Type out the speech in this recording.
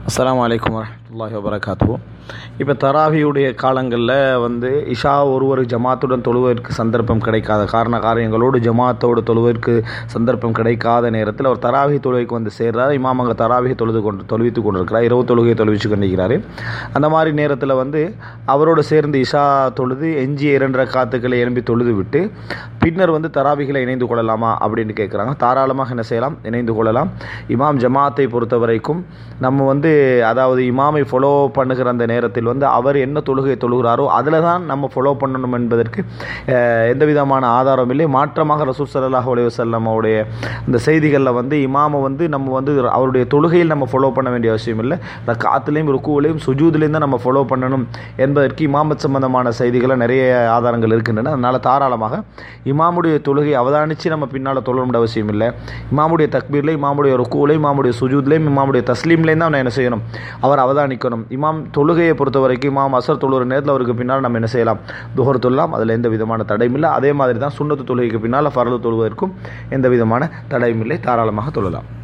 அஸ்ஸலாமு அலைக்கும் வரஹ்மத்துல்லாஹி வபரகாத்து இப்போ தராவியுடைய காலங்களில் வந்து இஷா ஒருவர் ஜமாத்துடன் தொழுவதற்கு சந்தர்ப்பம் கிடைக்காத காரண காரியங்களோடு ஜமாத்தோடு தொழுவதற்கு சந்தர்ப்பம் கிடைக்காத நேரத்தில் அவர் தராவி தொழுகைக்கு வந்து சேர்றார் இமாம் அங்கே தராவியை தொழுது கொண்டு தொழுவித்து கொண்டிருக்கிறார் இரவு தொழுகையை தொழுவிச்சு கொண்டிருக்கிறார் அந்த மாதிரி நேரத்தில் வந்து அவரோடு சேர்ந்து இஷா தொழுது எஞ்சிய இரண்டு ரக்காத்துக்களை எழும்பி தொழுது விட்டு பின்னர் வந்து தராவிகளை இணைந்து கொள்ளலாமா அப்படின்னு கேட்குறாங்க தாராளமாக என்ன செய்யலாம் இணைந்து கொள்ளலாம் இமாம் ஜமாத்தை பொறுத்த வரைக்கும் நம்ம வந்து அதாவது இமாமை ஃபாலோ பண்ணுகிற அந்த நேரத்தில் வந்து அவர் என்ன தொழுகை தொழுகிறாரோ அதில் தான் நம்ம ஃபாலோ பண்ணணும் என்பதற்கு அஹ், எந்த விதமான ஆதாரம் இல்லை மாற்றமாக ரசூல் சல்லாஹ் அலைஹி வஸல்லம் அவருடைய இந்த செய்திகளில் வந்து இமாமை வந்து நம்ம வந்து அவருடைய தொழுகையில் நம்ம ஃபாலோ பண்ண வேண்டிய அவசியம் இல்லை காத்துலேயும் ருக்குவிலையும் சுஜூதுலேயும் தான் நம்ம ஃபாலோ பண்ணணும் என்பதற்கு இமாமத் சம்பந்தமான செய்திகளை நிறைய ஆதாரங்கள் இருக்கின்றன அதனால் தாராளமாக இமாமுடைய தொழுகை அவதானித்து நம்ம பின்னால் தொழணும் அவசியம் இல்லை இமாமுடைய தக்பீர்லையும் இமாமுடைய ருக்குவிலையும் இமாமுடைய சுஜூத்லையும் இமாமுடைய தஸ்லீம்லேயும் தான் என்ன செய்யணும் அவர் அவதானிக்கணும் இமாம் தொழுகையை பொறுத்த வரைக்கும் இமாம் அசர் தொழுகிற நேரத்தில் அவருக்கு பின்னால் நம்ம என்ன செய்யலாம் துஹர் தொழலாம் அதில் எந்த விதமான தடையும் இல்லை அதே மாதிரி தான் சுண்ணத்து தொழுகைக்கு பின்னால் ஃபரது தொழுவதற்கும் எந்த விதமான தடையும் இல்லை தாராளமாக தொழலாம்